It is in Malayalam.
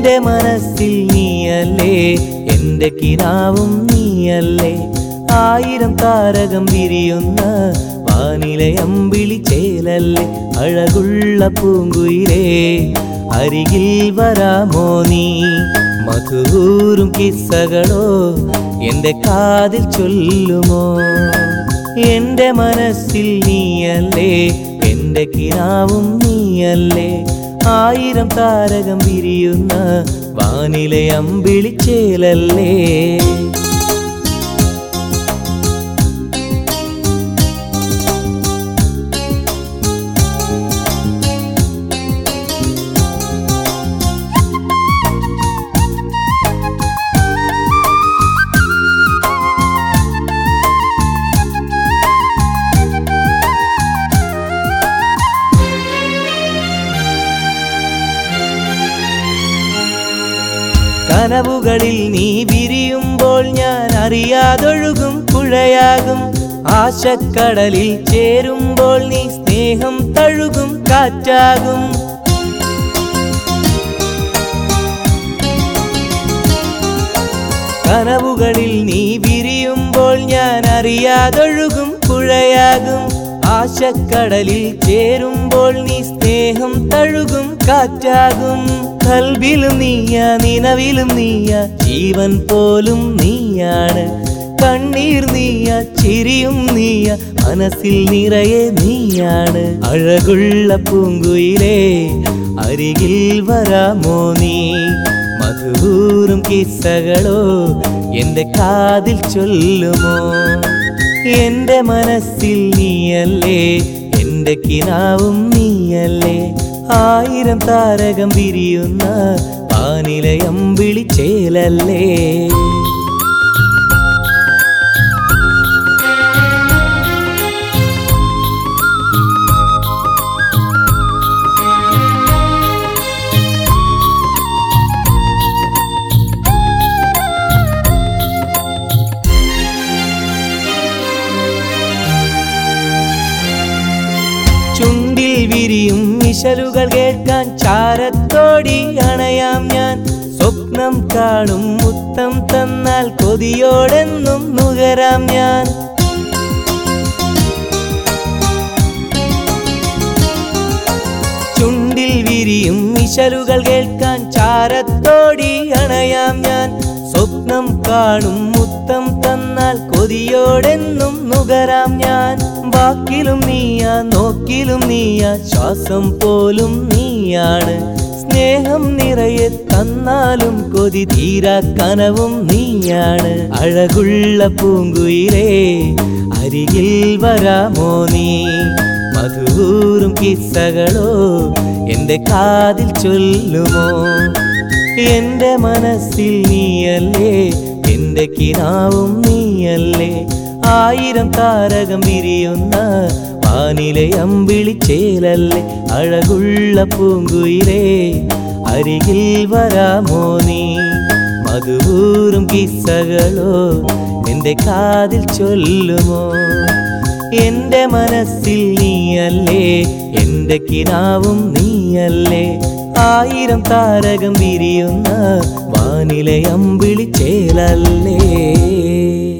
എന്റെ മനസ്സിൽ നീയല്ലേ എന്റെ കിനാവും നീയല്ലേ ആയിരം താരകം വിരിയുന്ന വാനിലെ അമ്പിളി ചേലല്ലേ അഴകുള്ള പൂങ്കുയിലേ അരികിൽ വരാമോ നീ മധുവൂറും കിസ്സകളോ എന്റെ കാതിൽ ചൊല്ലുമോ എന്റെ മനസ്സിൽ നീയല്ലേ എന്റെ കിനാവും നീയല്ലേ ആയിരം താരകം വിരിയുന്ന വാനിലെ അമ്പിളിച്ചേലല്ലേ കനവുകളിൽ നീ വിരിയുമ്പോൾ ഞാൻ അറിയാതൊഴുകും പുഴയാകും ആശക്കടലിൽ ചേരുമ്പോൾ നീ സ്നേഹം തഴുകും കാറ്റാകും കനവുകളിൽ നീ വിരിയുമ്പോൾ ഞാൻ അറിയാതൊഴുകും പുഴയാകും ആശക്കടലിൽ ചേരുമ്പോൾ നീ സ്നേഹം തഴുകും കാറ്റാകും കൽവിലും നീയ നിലവിലും നീയ ജീവൻ പോലും നീയാണ് കണ്ണീർ നീയ ചിരിയും നീയ മനസ്സിൽ നിറയെ നീയാണ് അഴകുള്ള പൂങ്കുയിലേ അരികിൽ വരാമോ നീ മധുവൂറും കിസ്സകളോ എന്റെ കാതിൽ ചൊല്ലുമോ എന്റെ മനസ്സിൽ നീയല്ലേ എന്റെ കിനാവും നീയല്ലേ ആയിരം താരകം വിരിയുന്ന വാനിലെ അമ്പിളി ചേലല്ലേ ചുണ്ടിൽ വിരിയും മിശലുകൾ കേൾക്കാൻ ചാരത്തോടി അണയാം ഞാൻ സ്വപ്നം കാണും മുത്തം തന്നാൽ കൊതിയോടെന്നും നുകരാം ഞാൻ ചുണ്ടിൽ വിരിയും മിശലുകൾ കേൾക്കാൻ ചാരത്തോടി അണയാം ഞാൻ സ്വപ്നം കാണും മുത്തം തന്നാൽ കൊതിയോടെന്നും നുകരാം ഞാൻ വാക്കിലും നീയാ നോക്കിലും നീയാ ശ്വാസം പോലും നീയാണ് സ്നേഹം നിറയെ തന്നാലും കൊതി തീരാ കനവും നീയാണ് അഴകുള്ള പൂങ്കുയിലേ അരികിൽ വരാമോ നീ മധുവൂറും കിസ്സകളോ എന്റെ കാതിൽ ചൊല്ലുമോ എന്റെ മനസ്സിൽ നീയല്ലേ എന്റെ കിനാവും നീയല്ലേ ആയിരം താരകം വിരിയുന്ന വാനിലെ അമ്പിളി ചേലല്ലേ അഴകുള്ള പൂങ്കുയിലേ അരികിൽ വരാമോ നീ മധുവൂറും കിസ്സകളോ എന്റെ കാതിൽ ചൊല്ലുമോ എന്റെ മനസ്സിൽ നീയല്ലേ എന്റെ കിനാവും നീയല്ലേ ആയിരം താരകം വിരിയുന്ന വാനിലെ അമ്പിളി ചേലല്ലേ